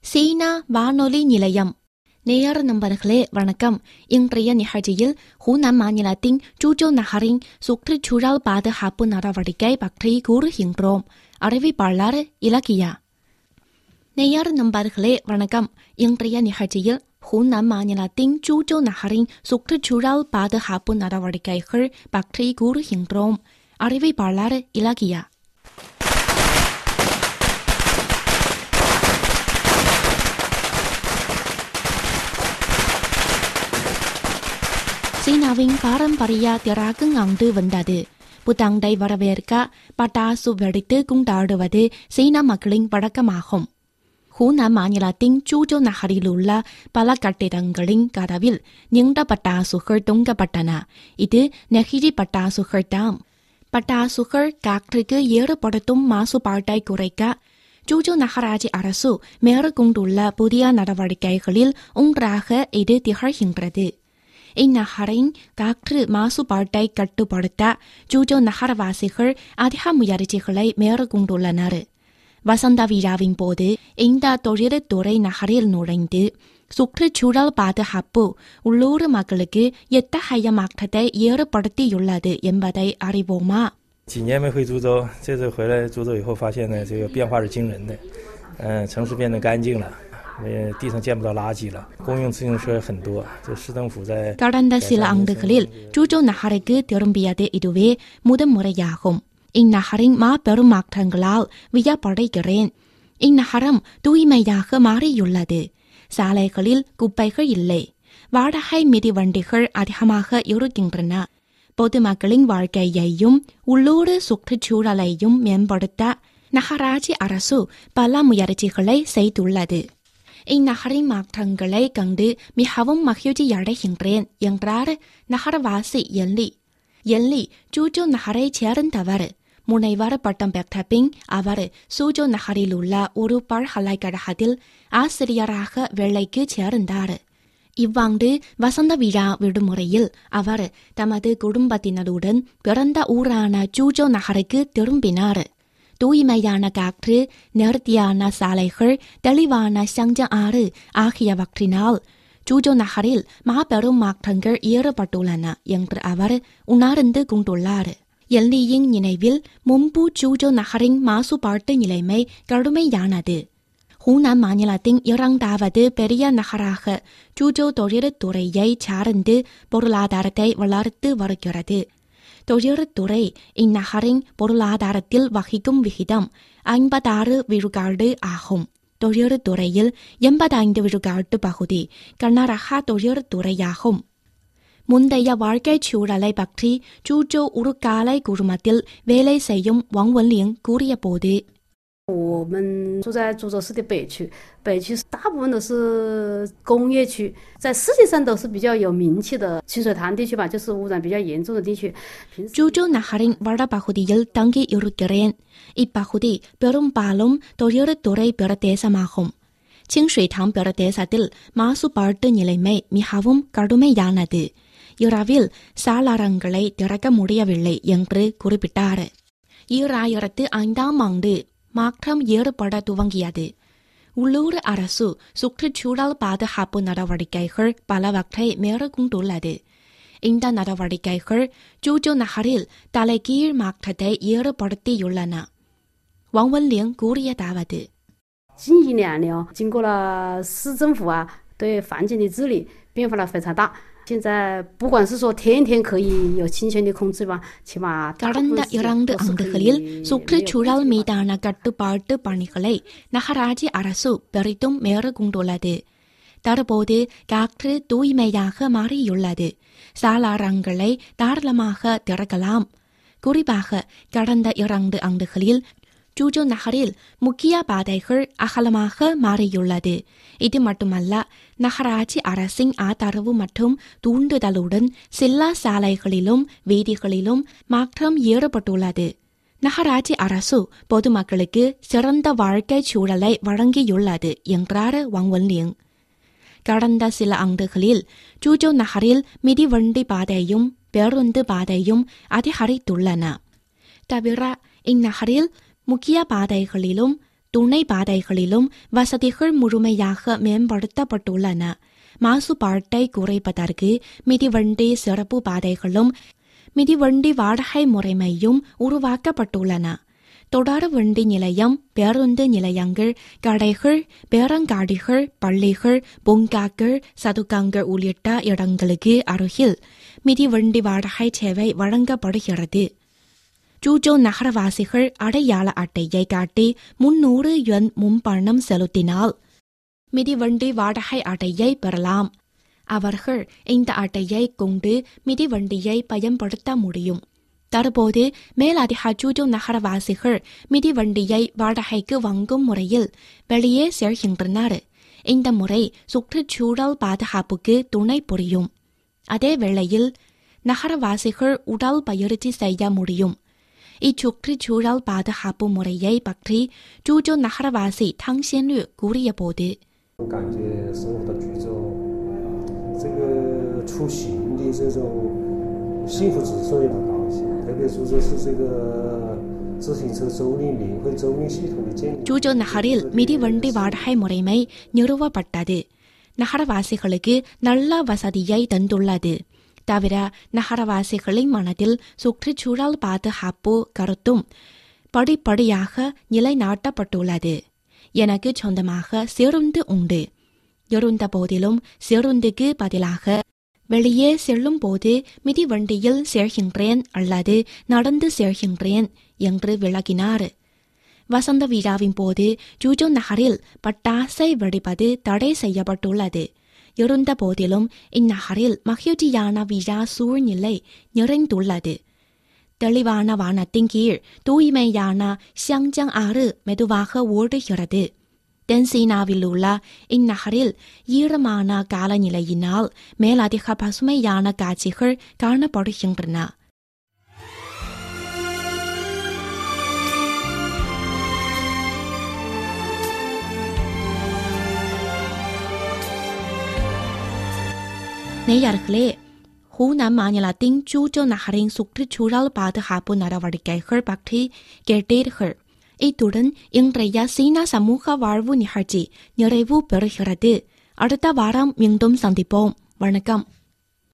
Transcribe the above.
சீனா வானொலி நிலையம் நேயர் நண்பர்களே வணக்கம் இன்றைய நிகழ்ச்சியில் ஹூனான் மாநிலத்தின் ஜூஜோ நகரின் சுற்றுச்சூழல் பாதுகாப்பு நடவடிக்கை பற்றி கூறுகின்றோம் அறிவிப்பாளர் இலக்கியா நேயர் நண்பர்களே வணக்கம் இன்றைய நிகழ்ச்சியில் ஹூனான் மாநிலத்தின் ஜூஜோ நகரின் சுற்றுச்சூழல் பாதுகாப்பு நடவடிக்கைகள் பற்றி கூறுகின்றோம் அறிவிப்பாளர் இலக்கியா சீனாவின் பாரம்பரிய திராகும் ஆண்டு வந்தது புத்தாண்டை வரவேற்க பட்டாசு வெடித்து கொண்டாடுவது சீன மக்களின் வழக்கமாகும் ஹூனான் மாநிலத்தின் ஜூஜோ நகரில் உள்ள பல கட்டிடங்களின் கதவில் நீண்ட பட்டாசுகள் தொங்கப்பட்டன இது நெகிழி பட்டாசுகள் தாம் பட்டாசுகள் காற்றுக்கு ஏற்படுத்தும் மாசுபாட்டை குறைக்க ஜூஜோ நகராட்சி அரசு மேற்கொண்டுள்ள புதிய நடவடிக்கைகளில் ஒன்றாக இது திகழ்கின்றது இந்நகரின் காற்று மாசுபாட்டை கட்டுப்படுத்த ஜூஜோ நகரவாசிகள் அதிக முயற்சிகளை மேற்கொண்டுள்ளனர் வசந்த விழாவின் போது இந்த தொழில்துறை நகரில் நுழைந்து சுற்றுச்சூழல் பாதுகாப்பு உள்ளூர் மக்களுக்கு எத்தகைய மாற்றத்தை ஏற்படுத்தியுள்ளது என்பதை அறிவோமா 几年没回株洲，这次回来株洲以后，发现呢，这个变化是惊人的。嗯、城市变得干净了，呃，地上见不到垃圾了，公用自行车很多。这市政府在 கடந்த சில ஆண்டுகளில் ஜூஜோ நகருக்கு திரும்பியது இதுவே முதல் முறையாகும் இந்நகரின் மாபெரும் மாற்றங்களால் வியப்படைகிறேன் இந்நகரம் தூய்மையாக மாறியுள்ளது சாலைகளில் குப்பைகள் இல்லை வாடகை மிதிவண்டிகள் அதிகமாக இருக்கின்றன பொதுமக்களின் வாழ்க்கையையும் உள்ளூர் சுற்றுச்சூழலையும் மேம்படுத்த நகராட்சி அரசு பல முயற்சிகளை செய்துள்ளது இந்நகரின் மாற்றங்களை கண்டு மிகவும் மகிழ்ச்சியடைகின்றேன் என்றார் நகரவாசி எல்லி எல்லி ஜூஜோ நகரைச் சேர்ந்தவர் முனைவர் பட்டம் பெற்ற பின் அவர் சூஜோ நகரில் உள்ள ஒரு பல்கலைக்கழகத்தில் ஆசிரியராக வேலைக்கு சேர்ந்தார் இவ்வாண்டு வசந்த விழா விடுமுறையில் அவர் தமது குடும்பத்தினருடன் பிறந்த ஊரான ஜூஜோ நகருக்கு திரும்பினார் தூய்மையான காற்று நேர்த்தியான சாலைகள் தெளிவான சஞ்ச ஆறு ஆகியவற்றினால் ஜூஜோ நகரில் மாபெரும் மாற்றங்கள் ஏற்பட்டுள்ளன என்று அவர் உணர்ந்து கொண்டுள்ளார் எல்லியின் நினைவில் முன்பு ஜூஜோ நகரின் மாசுபாட்டு நிலைமை கடுமையானது ஹூனான் மாநிலத்தின் இரண்டாவது பெரிய நகராக ஜூஜோ தொழில்துறையை சார்ந்து பொருளாதாரத்தை வளர்த்து வருகிறது தொழில்துறை இந்நகரின் பொருளாதாரத்தில் வகிக்கும் விகிதம் ஐம்பத்தாறு விழுக்காடு ஆகும் தொழில்துறையில் எண்பத்தைந்து விழுக்காட்டு பகுதி கர்நாடகா தொழில்துறையாகும் முந்தைய வாழ்க்கைச் சூழலை பற்றி ஜூஜோ உருக்காலை குழுமத்தில் வேலை செய்யும் வாங் வன்லிங் கூறியபோது 我们住在株洲市的北区，北区大部分都是工业区，在世界上都是比较有名气的清水潭地区吧，就是污染比较严重的地区。平时 ஜூஜோ நகரின் வடபகுதியில் தங்கி இருக்கிறேன் இப்பகுதி பெரும்பாலும் தொழில்துறை பிரதேசமாகும் சிங்ஸ்ரீடாம் பிரதேசத்தில் மாசுபாட்டு நிலைமை மிகவும் கடுமையானது இரவில் சாளரங்களை திறக்க முடியவில்லை என்று குறிப்பிட்டார் ஈராயிரத்து ஐந்தாம் ஆண்டு மாற்றம் ஏற்பட துவங்கியது உள்ளூர் அரசு சுற்றுச்சூழல் பாதுகாப்பு நடவடிக்கைகள் பலவற்றை மேற்கொண்டுள்ளது இந்த நடவடிக்கைகள் ஜூஜோ நகரில் தலைகீழ் மாற்றத்தை ஏற்படுத்தியுள்ளன வாங் வன்லிங் கூறியதாவது 近一两年哦，经过了市政府啊对环境的治理，变化了非常大。现在不管是说天天可以有清泉的空气吧，起码大部 கடந்த 分时间 இரண்டு 都是可 ஆண்டுகளில் 以 சுற்றுச்சூழல் மீதான கட்டுப்பாட்டு பணிகளை நகராட்சி அரசு பெரிதும் மேற்கொண்டுள்ளது தற்போது காற்று தூய்மையாக மாறியுள்ளது சாளாரங்களை தாராளமாக திறக்கலாம் குறிப்பாக கடந்த இரண்டு ஆண்டுகளில் ஜூஜோ நகரில் முக்கிய பாதைகள் அகலமாக மாறியுள்ளது இது மட்டுமல்ல நகராட்சி அரசின் ஆதரவு மற்றும் தூண்டுதலுடன் சில்லா சாலைகளிலும் வீதிகளிலும் மாற்றம் ஏற்பட்டுள்ளது நகராட்சி அரசு பொதுமக்களுக்கு சிறந்த வாழ்க்கைச் சூழலை வழங்கியுள்ளது என்றார் வாங் வன்லிங் கடந்த சில ஆண்டுகளில் ஜூஜோ நகரில் மிதிவண்டி பாதையும் பேருந்து பாதையும் அதிகரித்துள்ளன தவிர இந்நகரில் முக்கிய பாதைகளிலும் துணை பாதைகளிலும் வசதிகள் முழுமையாக மேம்படுத்தப்பட்டுள்ளன மாசுபாட்டை குறைப்பதற்கு மிதிவண்டி சிறப்பு பாதைகளும் மிதிவண்டி வாடகை முறைமையும் உருவாக்கப்பட்டுள்ளன தொடர் வண்டி நிலையம் பேருந்து நிலையங்கள் கடைகள் பேரங்காடிகள் பள்ளிகள் பூங்காக்கள் சதுக்கங்கள் உள்ளிட்ட இடங்களுக்கு அருகில் மிதிவண்டி வாடகை சேவை வழங்கப்படுகிறது ஜூஜோ நகரவாசிகள் அடையாள அட்டையை காட்டி முன்னூறு யுவன் முன்பணம் செலுத்தினால் மிதிவண்டி வாடகை அட்டையை பெறலாம் அவர்கள் இந்த அட்டையை கொண்டு மிதிவண்டியை பயன்படுத்த முடியும் தற்போது மேலதிக ஜூஜோ நகரவாசிகள் மிதிவண்டியை வாடகைக்கு வாங்கும் முறையில் வெளியே செல்கின்றனர் இந்த முறை சுற்றுச்சூழல் பாதுகாப்புக்கு துணை புரியும் அதே வேளையில் நகரவாசிகள் உடல் பயிற்சி செய்ய முடியும் இச்சுற்றுச்சூழல் பாதுகாப்பு முறையை பற்றி ஜூஜோ நகரவாசி தங் xianlü கூறியபோது 感觉生活的节奏，这个出行的这种幸福指数也蛮高一些。特别是这是这个自行车租赁领会租赁系统的建立。 ஜூஜோ நகரில் மிதிவண்டி வாடகை முறைமை நிறுவப்பட்டது நகரவாசிகளுக்கு நல்ல வசதியை தந்துள்ளது தவிர நகரவாசிகளின் மனதில் சுற்றுச்சூழல் பாதுகாப்பு கருத்தும் படிப்படியாக நிலைநாட்டப்பட்டுள்ளது எனக்கு சொந்தமாக சிறுந்து உண்டு இருந்த போதிலும் சிறுந்துக்கு பதிலாக வெளியே செல்லும் போது மிதிவண்டியில் செல்கின்றேன் அல்லது நடந்து செல்கின்றேன் என்று விளக்கினார் வசந்த விழாவின் போது ஜூஜோ நகரில் பட்டாசை வெடிப்பது தடை செய்யப்பட்டுள்ளது இருந்த போதிலும் இந்நகரில் மகிழ்ச்சியான விழா சூழ்நிலை நிறைந்துள்ளது தெளிவான வானத்தின் கீழ் தூய்மையான ஷியாங்ஜாங் ஆறு மெதுவாக ஓடுகிறது தென்சீனாவில் உள்ள இந்நகரில் ஈரமான காலநிலையினால் மேலதிக பசுமையான காட்சிகள் காணப்படுகின்றன நேயர்களே ஹூனான் மாநிலத்தின் ஜூஜோ நகரின் சுற்றுச்சூழல் பாதுகாப்பு நடவடிக்கைகள் பற்றி கேட்டீர்கள் இத்துடன் இன்றைய சீனா சமூக வாழ்வு நிகழ்ச்சி நிறைவு பெறுகிறது அடுத்த வாரம் மீண்டும் சந்திப்போம் வணக்கம்